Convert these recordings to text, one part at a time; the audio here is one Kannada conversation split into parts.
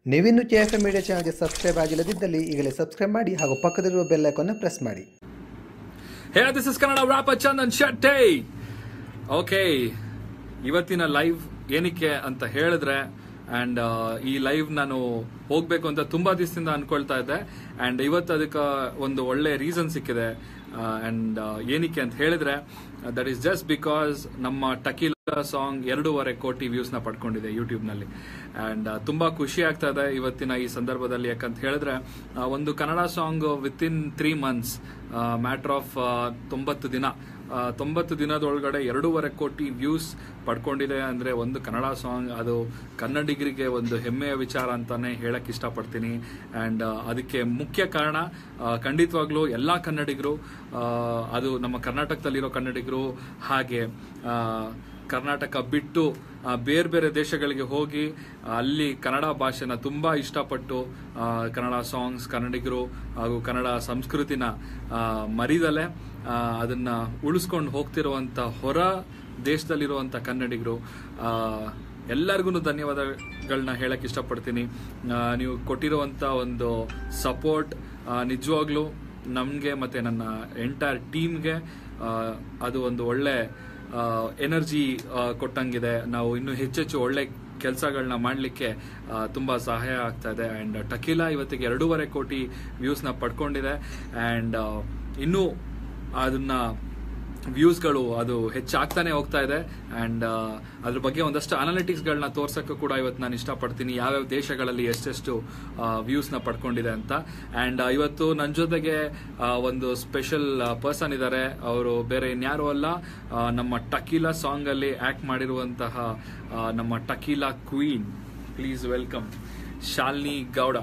ನೀವಿನ್ನು ಕೆ ಎಫ್ ಎಂ ಮೀಡಿಯಾ ಚಾನಲ್ಗೆ ಸಬ್ಸ್ಕ್ರೈಬ್ ಆಗಿಲ್ಲದಿದ್ದಲ್ಲಿ ಈಗಲೇ ಸಬ್ಸ್ಕ್ರೈಬ್ ಮಾಡಿ ಹಾಗೂ ಪಕ್ಕದಲ್ಲಿರುವ ಬೆಲ್ ಐಕಾನ್ನ ಪ್ರೆಸ್ ಮಾಡಿ hey this is Kannada rapper Chandan Shetty okay ಇವತ್ತಿನ ಲೈವ್ ಏನಕ್ಕೆ ಅಂತ ಹೇಳಿದ್ರೆ ಅಂಡ್ ಈ ಲೈವ್ ನಾನು ಹೋಗ್ಬೇಕು ಅಂತ ತುಂಬಾ ದಿವಸದಿಂದ ಅನ್ಕೊಳ್ತಾ ಇದ್ದೆ ಅಂಡ್ ಇವತ್ತು ಅದಕ್ಕೆ ಒಂದು ಒಳ್ಳೆ ರೀಸನ್ ಸಿಕ್ಕಿದೆ ಅಂಡ್ ಏನಕ್ಕೆ ಅಂತ ಹೇಳಿದ್ರೆ ದಟ್ ಈಸ್ ಜಸ್ಟ್ ಬಿಕಾಸ್ ನಮ್ಮ ಟಕೀಲಾ ಸಾಂಗ್ ಎರಡೂವರೆ ಕೋಟಿ ವ್ಯೂಸ್ ನ ಪಡ್ಕೊಂಡಿದೆ ಯೂಟ್ಯೂಬ್ ನಲ್ಲಿ ಅಂಡ್ ತುಂಬಾ ಖುಷಿ ಆಗ್ತಾ ಇದೆ ಇವತ್ತಿನ ಈ ಸಂದರ್ಭದಲ್ಲಿ ಯಾಕಂತ ಹೇಳಿದ್ರೆ ಆ, ಒಂದು Kannada song with in three months matter of ತೊಂಬತ್ತು ದಿನ ಆ, ತೊಂಬತ್ತು ದಿನದೊಳಗಡೆ ಎರಡೂವರೆ ಕೋಟಿ ವ್ಯೂಸ್ ಪಡ್ಕೊಂಡಿದೆ ಅಂದ್ರೆ ಒಂದು ಕನ್ನಡ ಸಾಂಗ್ ಅದು ಕನ್ನಡಿಗರಿಗೆ ಒಂದು ಹೆಮ್ಮೆಯ ವಿಚಾರ ಅಂತಾನೆ ಹೇಳಕ್ ಇಷ್ಟಪಡ್ತೀನಿ ಅಂಡ್ ಅದಕ್ಕೆ ಮುಖ್ಯ ಕಾರಣ ಆ, ಖಂಡಿತವಾಗ್ಲೂ ಎಲ್ಲಾ ಕನ್ನಡಿಗರು ಆ, ಅದು ನಮ್ಮ ಕರ್ನಾಟಕದಲ್ಲಿರೋ ಕನ್ನಡಿಗರು ಹಾಗೆ ಆ, ಕರ್ನಾಟಕ ಬಿಟ್ಟು ಆ, ಬೇರೆ ಬೇರೆ ದೇಶಗಳಿಗೆ ಹೋಗಿ ಆ, ಅಲ್ಲಿ ಕನ್ನಡ ಭಾಷೆನ ತುಂಬಾ ಇಷ್ಟಪಟ್ಟು ಆ, ಕನ್ನಡ ಸಾಂಗ್ಸ್ ಕನ್ನಡಿಗರು ಹಾಗೂ ಕನ್ನಡ ಸಂಸ್ಕೃತಿನ ಆ, ಮರಿದಲೆ ಆ, ಅದನ್ನ ಉಳಿಸ್ಕೊಂಡು ಹೋಗ್ತಿರುವಂತ ಹೊರ ದೇಶದಲ್ಲಿರುವಂತ ಕನ್ನಡಿಗರು ಆ, ಎಲ್ಲರಿಗೂ ಧನ್ಯವಾದಗಳನ್ನ ಹೇಳಕ್ ಇಷ್ಟಪಡ್ತೀನಿ ಆ, ನೀವು ಕೊಟ್ಟಿರುವಂತ ಒಂದು ಸಪೋರ್ಟ್ ನಿಜವಾಗ್ಲೂ ನಮಗೆ ಮತ್ತೆ ನನ್ನ ಎಂಟೈರ್ ಟೀಮ್ಗೆ ಅದು ಒಂದು ಒಳ್ಳೆ ಎನರ್ಜಿ ಕೊಟ್ಟಂಗಿದೆ ನಾವು ಇನ್ನೂ ಹೆಚ್ಚೆಚ್ಚು ಒಳ್ಳೆ ಕೆಲಸಗಳನ್ನ ಮಾಡಲಿಕ್ಕೆ ತುಂಬಾ ಸಹಾಯ ಆಗ್ತಾ ಇದೆ ಅಂಡ್ ಟಕೀಲಾ ಇವತ್ತಿಗೆ ಎರಡೂವರೆ ಕೋಟಿ ವ್ಯೂಸ್ನ ಪಡ್ಕೊಂಡಿದೆ ಅಂಡ್ ಇನ್ನೂ ಅದನ್ನ ವ್ಯೂಸ್ಗಳು ಅದು ಹೆಚ್ಚಾಗ್ತಾನೆ ಹೋಗ್ತಾ ಇದೆ ಅಂಡ್ ಅದ್ರ ಬಗ್ಗೆ ಒಂದಷ್ಟು ಅನಾಲಿಟಿಕ್ಸ್ಗಳನ್ನ ತೋರ್ಸಕ್ಕೂ ಕೂಡ ಇವತ್ತು ನಾನು ಇಷ್ಟಪಡ್ತೀನಿ ಯಾವ್ಯಾವ ದೇಶಗಳಲ್ಲಿ ಎಷ್ಟೆಷ್ಟು ವ್ಯೂಸ್ನ ಪಡ್ಕೊಂಡಿದೆ ಅಂತ ಅಂಡ್ ಇವತ್ತು ನನ್ನ ಜೊತೆಗೆ ಆ, ಒಂದು ಸ್ಪೆಷಲ್ ಪರ್ಸನ್ ಇದ್ದಾರೆ ಅವರು ಬೇರೆ ಇನ್ಯಾರು ಅಲ್ಲ ಆ, ನಮ್ಮ ಟಕೀಲಾ ಸಾಂಗ್ ಅಲ್ಲಿ ಆಕ್ಟ್ ಮಾಡಿರುವಂತಹ ಆ, ನಮ್ಮ Tequila queen please welcome Shalini Gowda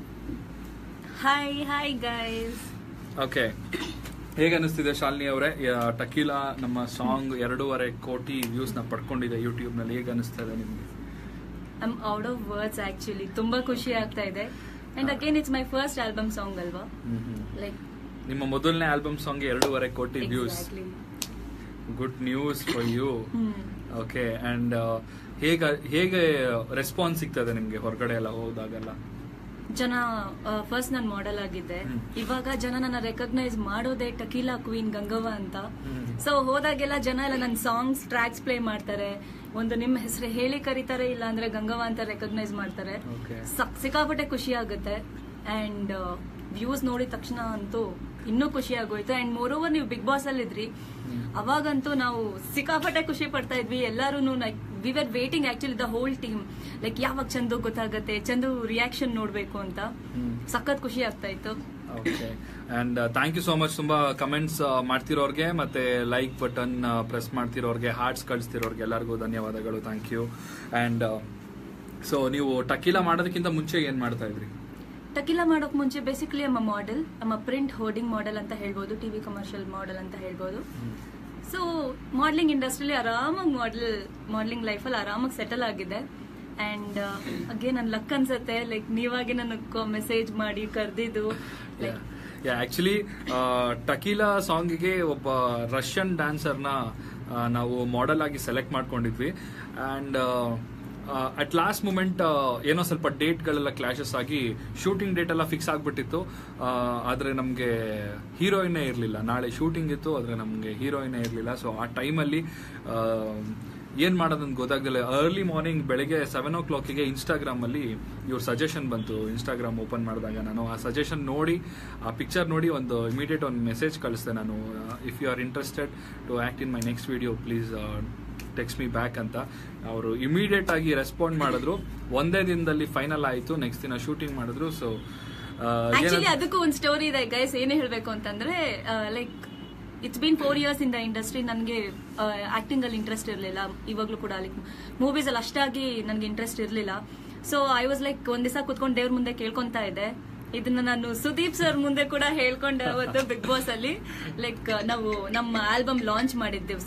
hi hi guys okay ಹೇಗೆ ಅನಿಸ್ತಿದೆ ಶಾಲಿನಿ ಅವರೇ ಟಕೀಲಾ ನಮ್ಮ ಸಾಂಗ್ ಎರಡೂವರೆ ಕೋಟಿ ವ್ಯೂಸ್ ನ ಪಡ್ಕೊಂಡಿದೆ ಯೂಟ್ಯೂಬ್ ನಲ್ಲಿ ಹೇಗೆ ಅನಿಸ್ತಾ ಇದೆ ನಿಮ್ಗೆ I'm out of words actually ತುಂಬಾ ಖುಷಿ ಆಗ್ತಾ ಇದೆ and again it's my first album song ಅಲ್ವಾ ಲೈಕ್ ನಿಮ್ಮ ಮೊದಲನೇ ಆಲ್ಬಮ್ ಸಾಂಗ್ ಎರಡೂವರೆ ಕೋಟಿ views exactly good news for you okay and ಹೇಗೆ ಹೇಗೆ ರೆಸ್ಪಾನ್ಸ್ ಸಿಗ್ತದೆ ನಿಮ್ಗೆ ಹೊರಗಡೆ ಎಲ್ಲ ಹೋದಾಗೆಲ್ಲ ಜನ ಫಸ್ಟ್ ನಾನು ಮಾಡೆಲ್ ಆಗಿದ್ದೆ ಹ್ಮ್. ಇವಾಗ ಜನ ನನ್ನ ರೆಕಗ್ನೈಸ್ ಮಾಡೋದೇ ಟಕೀಲಾ ಕ್ವೀನ್ ಗಂಗವ್ವ ಅಂತ ಸೊ ಹೋದಾಗೆಲ್ಲ ಜನ ಎಲ್ಲ ನನ್ನ ಸಾಂಗ್ಸ್ ಟ್ರ್ಯಾಕ್ಸ್ ಪ್ಲೇ ಮಾಡ್ತಾರೆ ಒಂದು ನಿಮ್ಮ ಹೆಸರು ಹೇಳಿ ಕರೀತಾರೆ ಇಲ್ಲ ಅಂದ್ರೆ ಗಂಗವ್ವ ಅಂತ ರೆಕಗ್ನೈಸ್ ಮಾಡ್ತಾರೆ Okay. ಸಕ್- ಸಿಕ್ಕಾಪಟ್ಟೆ ಖುಷಿ ಆಗುತ್ತೆ ಅಂಡ್ ವ್ಯೂಸ್ ನೋಡಿದ ತಕ್ಷಣ ಅಂತೂ ಇನ್ನೂ ಖುಷಿ ಆಗೋಯ್ತು ಅಂಡ್ ಮೋರ್ ಓವರ್ ನೀವು ಬಿಗ್ ಬಾಸ್ ಅಲ್ಲಿ ಇದ್ರಿ ಅವಾಗಂತೂ ನಾವು ಸಿಕ್ಕಾಪಟ್ಟೆ ಖುಷಿ ಪಡ್ತಾ ಇದ್ವಿ ಎಲ್ಲಾರು we are waiting actually the whole team like ಯಾವಾಗ ಚಂದು ಗೊತ್ತಾಗತ್ತೆ ಚಂದು ರಿಯಾಕ್ಷನ್ ನೋಡ್ಬೇಕು ಅಂತ ಹ್ಮ್. ಸಖತ್ ಖುಷಿ ಆಗ್ತಾ ಇತ್ತು okay and thank you so much ತುಂಬಾ ಕಮೆಂಟ್ಸ್ ಮಾಡ್ತಿರೋರ್ಗೆ ಮತ್ತೆ ಲೈಕ್ ಬಟನ್ ಪ್ರೆಸ್ ಮಾಡ್ತಿರೋರ್ಗೆ ಹಾರ್ಟ್ಸ್ ಕಳಿಸ್ತಿರೋರ್ಗೆ ಎಲ್ಲರಿಗೂ ಧನ್ಯವಾದಗಳು ಥ್ಯಾಂಕ್ ಯು ಅಂಡ್ ಸೊ ನೀವು ಟಕೀಲಾ ಮಾಡೋದಕ್ಕಿಂತ ಮುಂಚೆ ಏನ್ ಮಾಡ್ತಾ ಇದ್ರಿ ಟಕಿಲಾ ಮಾಡೋಕ್ ಮುಂಚೆ ಬೇಸಿಕಲಿ ನಮ್ಮ ಮಾಡೆಲ್ ನಮ್ಮ ಪ್ರಿಂಟ್ ಹೋರ್ಡಿಂಗ್ ಮಾಡೆಲ್ ಅಂತ ಹೇಳ್ಬೋದು ಟಿವಿ ಕಮರ್ಷಿಯಲ್ ಮಾಡೆಲ್ ಅಂತ ಹೇಳ್ಬೋದು ಸೊ ಮಾಡ್ಲಿಂಗ್ ಇಂಡಸ್ಟ್ರಿಲಿ ಆರಾಮಾಗಿ ಮಾಡೆಲ್ ಮಾಡ್ಲಿಂಗ್ ಲೈಫಲ್ಲಿ ಆರಾಮಾಗಿ ಸೆಟಲ್ ಆಗಿದೆ ಅಂಡ್ ಅಗೇ ನನ್ ಲಕ್ ಅನ್ಸತ್ತೆ ಲೈಕ್ ನೀವಾಗೆ ನನಗೆ ಮೆಸೇಜ್ ಮಾಡಿ ಕರೆದಿದ್ದು ಲೈಕ್ ಆಕ್ಚುಲಿ ಟಕೀಲಾ ಸಾಂಗಿಗೆ ಒಬ್ಬ ರಷ್ಯನ್ ಡ್ಯಾನ್ಸರ್ನ ನಾವು ಮಾಡೆಲ್ ಆಗಿ ಸೆಲೆಕ್ಟ್ ಮಾಡ್ಕೊಂಡಿದ್ವಿ ಅಂಡ್ ಅಟ್ ಲಾಸ್ಟ್ ಮೂಮೆಂಟ್ ಏನೋ ಸ್ವಲ್ಪ ಡೇಟ್ಗಳೆಲ್ಲ ಕ್ಲಾಶಸ್ ಆಗಿ ಶೂಟಿಂಗ್ ಡೇಟ್ ಎಲ್ಲ ಫಿಕ್ಸ್ ಆಗ್ಬಿಟ್ಟಿತ್ತು ಆ, ಆದ್ರೆ ನಮಗೆ ಹೀರೋಯಿನ್ನೇ ಇರಲಿಲ್ಲ ನಾಳೆ ಶೂಟಿಂಗ್ ಇತ್ತು ಆದ್ರೆ ನಮಗೆ ಹೀರೋಯಿನ್ನೇ ಇರಲಿಲ್ಲ ಸೊ ಆ ಟೈಮಲ್ಲಿ ಏನ್ ಮಾಡೋದಂತ ಗೊತ್ತಾಗ್ದಿಲ್ಲ ಅರ್ಲಿ ಮಾರ್ನಿಂಗ್ ಬೆಳಗ್ಗೆ ಸೆವೆನ್ ಓ ಕ್ಲಾಕಿಗೆ ಇನ್ಸ್ಟಾಗ್ರಾಮ್ ಅಲ್ಲಿ ಇವ್ರ ಸಜೆಷನ್ ಬಂತು ಇನ್ಸ್ಟಾಗ್ರಾಮ್ ಓಪನ್ ಮಾಡಿದಾಗ ನಾನು ಆ ಸಜೆಷನ್ ನೋಡಿ ಆ ಪಿಕ್ಚರ್ ನೋಡಿ ಒಂದು ಇಮಿಡಿಯೇಟ್ ಒಂದು ಮೆಸೇಜ್ ಕಳಿಸ್ದೆ ನಾನು if you are interested to act in my next video please text me back ಅಂತ ಅವರು ಇಮಿಡಿಯೇಟ್ ಆಗಿ ರೆಸ್ಪಾಂಡ್ ಮಾಡಿದ್ರು ಒಂದೇ ದಿನದಲ್ಲಿ ಫೈನಲ್ ಆಯಿತು ನೆಕ್ಸ್ಟ್ ದಿನ ಶೂಟಿಂಗ್ ಮಾಡಿದ್ರು ಸೊ ಆಕ್ಚುಲಿ ಅದಕ್ಕೂ ಒಂದು ಸ್ಟೋರಿ ಇದೆ ಗೈಸ್ ಏನೇ ಹೇಳ್ಬೇಕು ಅಂತಂದ್ರೆ like it's been four years in the industry ನನಗೆ ಆಕ್ಟಿಂಗ್ ಅಲ್ಲಿ ಇಂಟ್ರೆಸ್ಟ್ ಇರಲಿಲ್ಲ ಇವಾಗ್ಲೂ ಕೂಡ ಲೈಕ್ ಮೂವೀಸ್ ಅಲ್ಲಿ ಅಷ್ಟಾಗಿ ನನಗೆ ಇಂಟ್ರೆಸ್ಟ್ ಇರಲಿಲ್ಲ ಸೊ ಐ ವಾಸ್ ಲೈಕ್ ಒಂದ್ ದಿವಸ ಕುತ್ಕೊಂಡು ದೇವ್ರ ಮುಂದೆ ಕೇಳ್ಕೊಂತಾ ಇದ್ದೆ ಇದನ್ನ ನಾನು ಸುದೀಪ್ ಸರ್ ಮುಂದೆ ಕೂಡ ಹೇಳ್ಕೊಂಡೆ ಅವತ್ತು ಬಿಗ್ ಬಾಸ್ ಅಲ್ಲಿ ಲೈಕ್ ನಾವು ನಮ್ಮ ಆಲ್ಬಮ್ ಲಾಂಚ್ ಮಾಡಿದ ದಿವಸ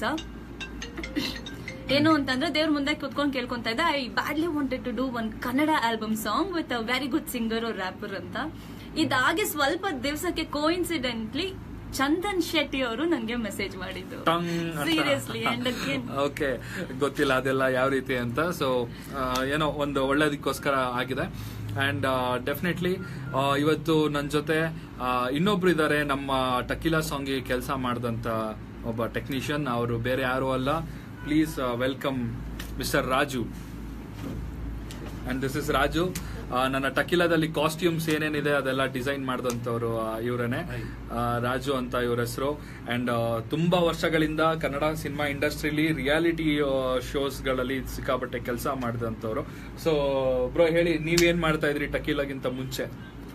ಏನು ಅಂತಂದ್ರೆ ದೇವ್ರ ಮುಂದೆ ಕುತ್ಕೊಂಡು ಕೇಳ್ಕೊಂತ ಇದ್ದೆ I badly wanted to do one Kannada album song with a very good singer rapper ಅಂತ ಇದಾಗಿ ಸ್ವಲ್ಪ ದಿವಸಕ್ಕೆ ಕೋಇನ್ಸಿಡೆಂಟ್ಲಿ ಚಂದನ್ ಶೆಟ್ಟಿ ಅವರು ನನಗೆ ಮೆಸೇಜ್ ಮಾಡಿದ್ದು ಸೀರಿಯಸ್ಲಿ ಅಂಡ್ ಅಗೇನ್ ಓಕೆ ಗೊತ್ತಿಲ್ಲ ಅದೆಲ್ಲ ಯಾವ ರೀತಿ ಅಂತ ಸೊ ಏನೋ ಒಂದು ಒಳ್ಳೇದಕ್ಕೋಸ್ಕರ ಆಗಿದೆ ಅಂಡ್ ಡೆಫಿನೆಟ್ಲಿ ಇವತ್ತು ನನ್ನ ಜೊತೆ ಆ, ಇನ್ನೊಬ್ರು ಇದ್ದಾರೆ ನಮ್ಮ ಟಕಿಲಾ ಸಾಂಗ್ಗೆ ಕೆಲಸ ಮಾಡಿದಂತ ಒಬ್ಬ ಟೆಕ್ನಿಷಿಯನ್ ಅವರು ಬೇರೆ ಯಾರು ಅಲ್ಲ please welcome mister Raju and this is Raju ಆ, ನನ್ನ ಟಕಿಲಾದಲ್ಲಿ ಕಾಸ್ಟ್ಯೂಮ್ಸ್ ಏನೇನಿದೆ ಅದೆಲ್ಲ ಡಿಸೈನ್ ಮಾಡಿದಂಥವ್ರು ಇವರೇನೆ ರಾಜು ಅಂತ ಇವ್ರ ಹೆಸರು ಅಂಡ್ ತುಂಬಾ ವರ್ಷಗಳಿಂದ ಕನ್ನಡ ಸಿನಿಮಾ ಇಂಡಸ್ಟ್ರಿಲಿ ರಿಯಾಲಿಟಿ ಶೋಸ್ಗಳಲ್ಲಿ ಸಿಕ್ಕಾಪಟ್ಟೆ ಕೆಲಸ ಮಾಡಿದಂಥವ್ರು ಸೊ ಬ್ರೋ ಹೇಳಿ ನೀವೇನ್ ಮಾಡ್ತಾ ಇದ್ರಿ ಟಕೀಲಾಗಿಂತ ಮುಂಚೆ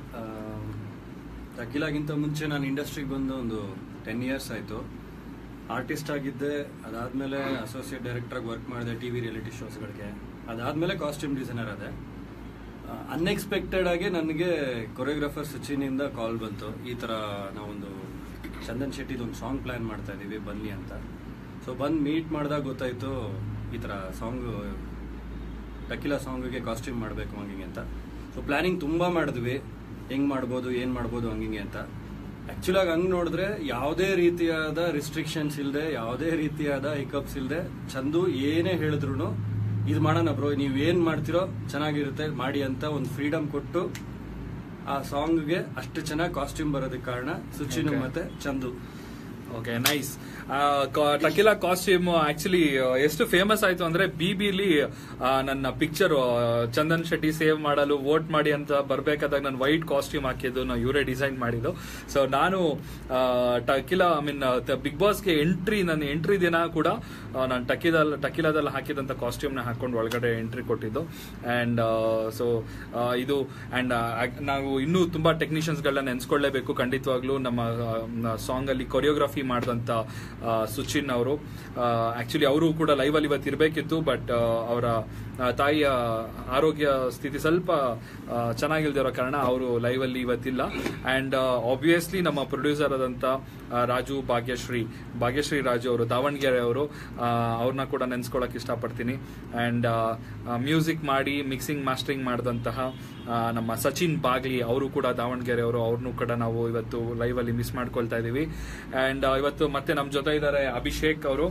ಅಖಿಲಾಗಿಂತ ಮುಂಚೆ ನಾನು ಇಂಡಸ್ಟ್ರಿಗೆ ಬಂದು ಒಂದು ಟೆನ್ ಇಯರ್ಸ್ ಆಯಿತು ಆರ್ಟಿಸ್ಟ್ ಆಗಿದ್ದೆ ಅದಾದಮೇಲೆ ಅಸೋಸಿಯೇಟ್ ಡೈರೆಕ್ಟ್ರಾಗಿ ವರ್ಕ್ ಮಾಡಿದೆ ಟಿ ವಿ ರಿಯಾಲಿಟಿ ಶೋಸ್ಗಳಿಗೆ ಅದಾದಮೇಲೆ ಕಾಸ್ಟ್ಯೂಮ್ ಡಿಸೈನರ್ ಅದೇ ಅನ್ಎಕ್ಸ್ಪೆಕ್ಟೆಡ್ ಆಗಿ ನನಗೆ ಕೊರಿಯೋಗ್ರಾಫರ್ ಸಚಿನಿಂದ ಕಾಲ್ ಬಂತು ಈ ಥರ ನಾವೊಂದು ಚಂದನ್ ಶೆಟ್ಟಿದು ಒಂದು ಸಾಂಗ್ ಪ್ಲ್ಯಾನ್ ಮಾಡ್ತಾ ಇದ್ದೀವಿ ಬನ್ನಿ ಅಂತ ಸೊ ಬಂದು ಮೀಟ್ ಮಾಡಿದಾಗ ಗೊತ್ತಾಯಿತು ಈ ಥರ ಸಾಂಗು ಟಕಿಲಾ ಸಾಂಗಿಗೆ ಕಾಸ್ಟ್ಯೂಮ್ ಮಾಡಬೇಕು ಹಂಗಿಂಗೆ ಅಂತ ಸೊ ಪ್ಲಾನಿಂಗ್ ತುಂಬ ಮಾಡಿದ್ವಿ ಹೆಂಗ್ ಮಾಡ್ಬೋದು ಏನು ಮಾಡ್ಬೋದು ಹಂಗಿಂಗೆ ಅಂತ ಆ್ಯಕ್ಚುಲಾಗಿ ಹಂಗೆ ನೋಡಿದ್ರೆ ಯಾವುದೇ ರೀತಿಯಾದ ರಿಸ್ಟ್ರಿಕ್ಷನ್ಸ್ ಇಲ್ಲದೆ ಯಾವುದೇ ರೀತಿಯಾದ ಹಿಕಪ್ಸ್ ಇಲ್ಲದೆ ಚಂದು ಏನೇ ಹೇಳಿದ್ರು ಇದು ಮಾಡೋಣ ಬ್ರೋ ನೀವು ಏನು ಮಾಡ್ತಿರೋ ಚೆನ್ನಾಗಿರುತ್ತೆ ಮಾಡಿ ಅಂತ ಒಂದು ಫ್ರೀಡಮ್ ಕೊಟ್ಟು ಆ ಸಾಂಗ್ಗೆ ಅಷ್ಟು ಚೆನ್ನಾಗಿ ಕಾಸ್ಟ್ಯೂಮ್ ಬರೋದಕ್ಕೆ ಕಾರಣ ಸುಚಿನು Okay. ಮತ್ತೆ Chandu okay nice Tequila costume actually ಎಷ್ಟು ಫೇಮಸ್ ಆಯ್ತು ಅಂದ್ರೆ ಬಿಬಿಲಿ ನನ್ನ ಪಿಕ್ಚರ್ ಚಂದನ್ ಶೆಟ್ಟಿ ಸೇವ್ ಮಾಡಲು ವೋಟ್ ಮಾಡಿ ಅಂತ ಬರ್ಬೇಕಾದಾಗ ನಾನು ವೈಟ್ ಕಾಸ್ಟ್ಯೂಮ್ ಹಾಕಿದ್ದು ನಾವು ಇವರೇ ಡಿಸೈನ್ ಮಾಡಿದ್ದು ಸೊ ನಾನು ಟಕಿಲಾ ಐ ಮೀನ್ ಬಿಗ್ ಬಾಸ್ಗೆ ಎಂಟ್ರಿ ನನ್ನ ಎಂಟ್ರಿ ದಿನ ಕೂಡ ನಾನು ಟಕಿದಲ್ಲಿ ಟಕಿಲಾದಲ್ಲಿ ಹಾಕಿದಂತ ಕಾಸ್ಟ್ಯೂಮ್ ನ ಹಾಕೊಂಡು ಒಳಗಡೆ ಎಂಟ್ರಿ ಕೊಟ್ಟಿದ್ದು ಅಂಡ್ ಸೊ ಇದು ಅಂಡ್ ನಾವು ಇನ್ನೂ ತುಂಬಾ ಟೆಕ್ನಿಷಿಯನ್ಸ್ ಗಳನ್ನ ನೆನ್ಸ್ಕೊಳ್ಳೇಬೇಕು ಖಂಡಿತವಾಗ್ಲೂ ನಮ್ಮ ಸಾಂಗ್ ಅಲ್ಲಿ ಕೊರಿಯೋಗ್ರಫಿ ಮಾಡಿದಂತ ಆ, ಸುಚಿನ್ ಅವರು ಆಕ್ಚುಲಿ ಅವರು ಕೂಡ ಲೈವ್ ಅಲ್ಲಿ ಇವತ್ತು ಇರಬೇಕಿತ್ತು ಬಟ್ ಅವರ ಆ, ತಾಯಿಯ ಆರೋಗ್ಯ ಸ್ಥಿತಿ ಸ್ವಲ್ಪ ಆ, ಚೆನ್ನಾಗಿಲ್ದಿರೋ ಕಾರಣ ಅವರು ಲೈವ್ ಅಲ್ಲಿ ಇವತ್ತಿಲ್ಲ ಅಂಡ್ ಆಬ್ವಿಯಸ್ಲಿ ನಮ್ಮ ಪ್ರೊಡ್ಯೂಸರ್ ಆದಂತ ಆ, ರಾಜು ಭಾಗ್ಯಶ್ರೀ ಭಾಗ್ಯಶ್ರೀ ರಾಜು ಅವರು ದಾವಣಗೆರೆ ಅವರು ಅವ್ರನ್ನ ಕೂಡ ನೆನ್ಸ್ಕೊಳಕ್ ಇಷ್ಟಪಡ್ತೀನಿ ಅಂಡ್ ಮ್ಯೂಸಿಕ್ ಮಾಡಿ ಮಿಕ್ಸಿಂಗ್ ಮಾಸ್ಟರಿಂಗ್ ಮಾಡಿದಂತಹ ಆ, ನಮ್ಮ ಸಚಿನ್ ಬಾಗ್ಲಿ ಅವರು ಕೂಡ ದಾವಣಗೆರೆ ಅವರು ಅವ್ರನ್ನೂ ಕೂಡ ನಾವು ಇವತ್ತು ಲೈವ್ ಅಲ್ಲಿ ಮಿಸ್ ಮಾಡ್ಕೊಳ್ತಾ ಇದೀವಿ ಅಂಡ್ ಇವತ್ತು ಮತ್ತೆ ನಮ್ಮ ಜೊತೆ ಇದ್ದಾರೆ ಅಭಿಷೇಕ್ ಅವರು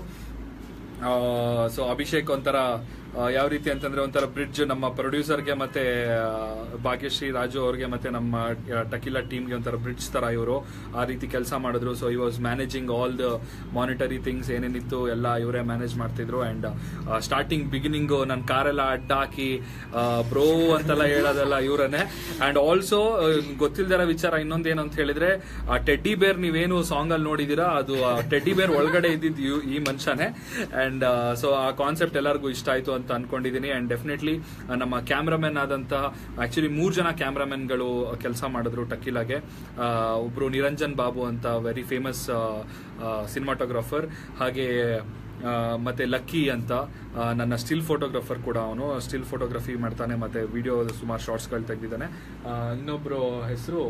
ಸೊ ಅಭಿಷೇಕ್ ಒಂಥರ ಆ, ಯಾವ ರೀತಿ ಅಂತಂದ್ರೆ ಒಂಥರ ಬ್ರಿಡ್ಜ್ ನಮ್ಮ ಪ್ರೊಡ್ಯೂಸರ್ಗೆ ಮತ್ತೆ ಆ, ಭಾಗ್ಯಶ್ರೀ ರಾಜು ಅವ್ರಿಗೆ ಮತ್ತೆ ನಮ್ಮ ಆ, ಟಕಿಲಾ ಟೀಮ್ಗೆ ಒಂಥರ ಬ್ರಿಡ್ಜ್ ತರ ಇವರು ಆ ರೀತಿ ಕೆಲಸ ಮಾಡಿದ್ರು ಸೊ ಈ was managing all the monetary things ಏನೇನಿತ್ತು ಎಲ್ಲ ಇವರೇ ಮ್ಯಾನೇಜ್ ಮಾಡ್ತಿದ್ರು ಅಂಡ್ ಸ್ಟಾರ್ಟಿಂಗ್ ಬಿಗಿನಿಂಗ್ ನನ್ನ ಕಾರೆಲ್ಲ ಅಡ್ಡ ಹಾಕಿ ಬ್ರೋ ಅಂತೆಲ್ಲ ಹೇಳೋದೆಲ್ಲ ಇವರನ್ನೇ ಅಂಡ್ ಆಲ್ಸೋ ಗೊತ್ತಿಲ್ದಿರೋ ವಿಚಾರ ಇನ್ನೊಂದೇನು ಅಂತ ಹೇಳಿದ್ರೆ ಆ ಟೆಡ್ಡಿ ಬೇರ್ ನೀವೇನು ಸಾಂಗ್ ಅಲ್ಲಿ ನೋಡಿದೀರಾ ಅದು ಟೆಡ್ಡಿ ಬೇರ್ ಒಳಗಡೆ ಇದ್ದಿದ್ದು ಇವ್- ಈ ಮನುಷ್ಯನೇ ಅಂಡ್ ಸೊ ಆ ಕಾನ್ಸೆಪ್ಟ್ ಎಲ್ಲರಿಗೂ ಇಷ್ಟ ಆಯ್ತು ಅಂತ ಅನ್ಕೊಂಡಿದೀನಿ ಅಂಡ್ ಡೆಫಿನೆಟ್ಲಿ ನಮ್ಮ ಕ್ಯಾಮ್ರಾಮನ್ ಆದಂತಹ ಆಕ್ಚುಲಿ ಮೂರ್ ಜನ ಕ್ಯಾಮ್ರಾಮನ್ಗಳು ಕೆಲಸ ಮಾಡಿದ್ರು ಟಕೀಲಾಗೆ ಆ, ಒಬ್ರು ನಿರಂಜನ್ ಬಾಬು ಅಂತ ವೆರಿ ಫೇಮಸ್ ಸಿನಿಮಾಟೋಗ್ರಾಫರ್ ಹಾಗೆ ಆ, ಮತ್ತೆ ಲಕ್ಕಿ ಅಂತ ಆ, ನನ್ನ ಸ್ಟಿಲ್ ಫೋಟೋಗ್ರಾಫರ್ ಕೂಡ ಅವನು ಸ್ಟಿಲ್ ಫೋಟೋಗ್ರಫಿ ಮಾಡ್ತಾನೆ ಮತ್ತೆ ವಿಡಿಯೋ ಸುಮಾರು ಶಾರ್ಟ್ಸ್ಗಳು ತೆಗೆದಿದ್ದಾನೆ ಇನ್ನೊಬ್ರು ಹೆಸರು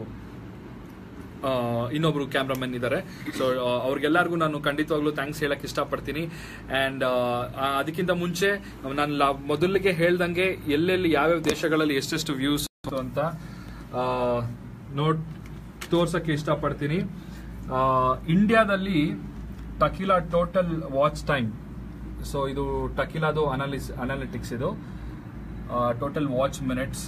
ಆ, ಇನ್ನೊಬ್ರು ಕ್ಯಾಮ್ರಾಮನ್ ಇದ್ದಾರೆ ಸೊ ಅವ್ರಿಗೆಲ್ಲರಿಗೂ ನಾನು ಖಂಡಿತವಾಗ್ಲೂ ಥ್ಯಾಂಕ್ಸ್ ಹೇಳಕ್ ಇಷ್ಟಪಡ್ತೀನಿ ಅಂಡ್ ಅದಕ್ಕಿಂತ ಮುಂಚೆ ನಾನು ಲಾ- ಮೊದಲಿಗೆ ಹೇಳ್ದಂಗೆ ಎಲ್ಲೆಲ್ಲಿ ಯಾವ್ಯಾವ ದೇಶಗಳಲ್ಲಿ ಎಷ್ಟೆಷ್ಟು ವ್ಯೂಸ್ ಅಂತ ಆ, ನೋಟ್ ತೋರ್ಸಕ್ಕೆ ಇಷ್ಟಪಡ್ತೀನಿ ಆ, ಇಂಡಿಯಾದಲ್ಲಿ Tequila total watch time so ಇದು ಟಕಿಲಾದು ಅನಾಲಿಸ್ ಅನಾಲಿಟಿಕ್ಸ್ ಇದು ಟೋಟಲ್ ವಾಚ್ ಮಿನಿಟ್ಸ್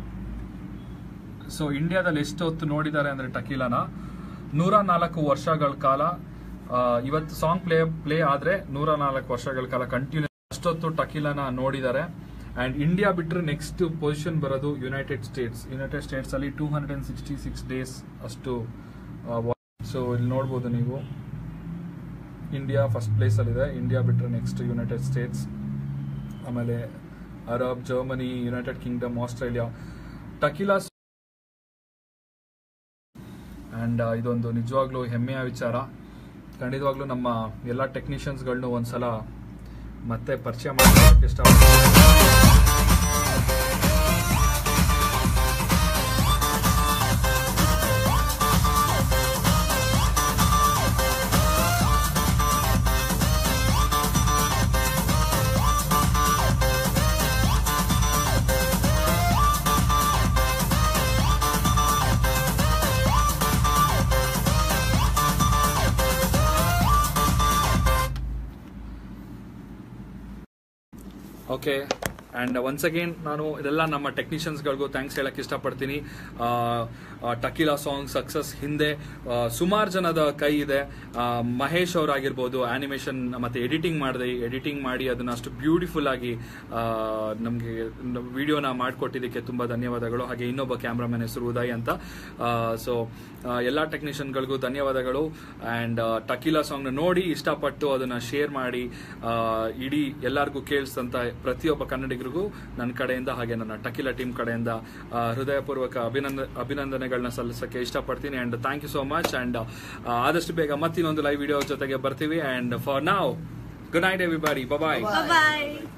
ಸೊ ಇಂಡಿಯಾದಲ್ಲಿ ಎಷ್ಟು ಹೊತ್ತು ನೋಡಿದ್ದಾರೆ ಅಂದ್ರೆ ಟಕೀಲಾನ ನೂರ ನಾಲ್ಕು ವರ್ಷಗಳ ಕಾಲ ಆ, ಇವತ್ತು ಸಾಂಗ್ ಪ್ಲೇ ಪ್ಲೇ ಆದ್ರೆ ನೂರ ನಾಲ್ಕು ವರ್ಷಗಳ ಕಾಲ ಕಂಟಿನ್ಯೂ ಅಷ್ಟೊತ್ತು ಟಕೀಲಾನ ನೋಡಿದ್ದಾರೆ ಅಂಡ್ ಇಂಡಿಯಾ ಬಿಟ್ರೆ ನೆಕ್ಸ್ಟ್ ಪೊಸಿಷನ್ ಬರೋದು ಯುನೈಟೆಡ್ ಸ್ಟೇಟ್ಸ್ ಯುನೈಟೆಡ್ ಸ್ಟೇಟ್ಸ್ ಅಲ್ಲಿ two hundred and sixty six days ಅಷ್ಟು ಸೊ ಇಲ್ಲಿ ನೋಡ್ಬೋದು ನೀವು ಇಂಡಿಯಾ ಫಸ್ಟ್ ಪ್ಲೇಸ್ ಅಲ್ಲಿದೆ ಇಂಡಿಯಾ ಬಿಟ್ರೆ ನೆಕ್ಸ್ಟ್ ಯುನೈಟೆಡ್ ಸ್ಟೇಟ್ಸ್ ಆಮೇಲೆ Arab Germany United Kingdom Australia Tequila and ಇದೊಂದು ನಿಜವಾಗ್ಲೂ ಹೆಮ್ಮೆಯ ವಿಚಾರ ಖಂಡಿತವಾಗ್ಲೂ ನಮ್ಮ ಎಲ್ಲ ಟೆಕ್ನಿಷಿಯನ್ಸ್ಗಳನ್ನೂ ಒಂದ್ಸಲ ಮತ್ತೆ ಪರಿಚಯ ಮಾಡೋಕ್ಕೆ ಇಷ್ಟಪಡ್ತೀನಿ ಓಕೆ ಅಂಡ್ ಒನ್ಸ್ ಅಗೇನ್ ನಾನು ಇದೆಲ್ಲ ನಮ್ಮ ಟೆಕ್ನಿಷಿಯನ್ಸ್ಗಳಿಗೂ ಥ್ಯಾಂಕ್ಸ್ ಹೇಳಕ್ ಇಷ್ಟಪಡ್ತೀನಿ ಆ, ಆ, ಟಕೀಲಾ ಸಾಂಗ್ ಸಕ್ಸಸ್ ಹಿಂದೆ ಸುಮಾರು ಜನದ ಕೈ ಇದೆ ಆ, ಮಹೇಶ್ ಅವರಾಗಿರ್ಬೋದು ಆನಿಮೇಷನ್ ಮತ್ತೆ ಎಡಿಟಿಂಗ್ ಮಾಡಿದೆ ಎಡಿಟಿಂಗ್ ಮಾಡಿ ಅದನ್ನ ಅಷ್ಟು ಬ್ಯೂಟಿಫುಲ್ ಆಗಿ ನಮಗೆ ವಿಡಿಯೋನ ಮಾಡಿಕೊಟ್ಟಿದ್ದಕ್ಕೆ ತುಂಬಾ ಧನ್ಯವಾದಗಳು ಹಾಗೆ ಇನ್ನೊಬ್ಬ ಕ್ಯಾಮ್ರಾಮನ್ ಹೆಸರು ಉದಯ್ ಅಂತ ಸೊ ಎಲ್ಲ ಟೆಕ್ನಿಷಿಯನ್ಗಳಿಗೂ ಧನ್ಯವಾದಗಳು ಅಂಡ್ ಟಕೀಲಾ ಸಾಂಗ್ನ ನೋಡಿ ಇಷ್ಟಪಟ್ಟು ಅದನ್ನ ಶೇರ್ ಮಾಡಿ ಆ, ಇಡೀ ಎಲ್ಲರಿಗೂ ಕೇಳಿಸ್ತಂತ ಪ್ರತಿಯೊಬ್ಬ ಕನ್ನಡಿಗರಿಗೂ ನನ್ನ ಕಡೆಯಿಂದ ಹಾಗೆ ನನ್ನ ಟಕೀಲಾ ಟೀಮ್ ಕಡೆಯಿಂದ ಆ, ಹೃದಯಪೂರ್ವಕ ಅಭಿನಂದ ಅಭಿನಂದನೆಗಳನ್ನ ಸಲ್ಲಿಸಕ್ಕೆ ಇಷ್ಟಪಡ್ತೀನಿ and thank you so much and ಆದಷ್ಟು ಬೇಗ ಮತ್ತಿನ್ನೊಂದು ಲೈವ್ ವಿಡಿಯೋ ಜೊತೆಗೆ ಬರ್ತೀವಿ ಅಂಡ್ ಫಾರ್ ನಾವ್ ಗುಡ್ ನೈಟ್ ಎವ್ರಿಬಾಡಿ ಬಾಯ್ ಬಾಯ್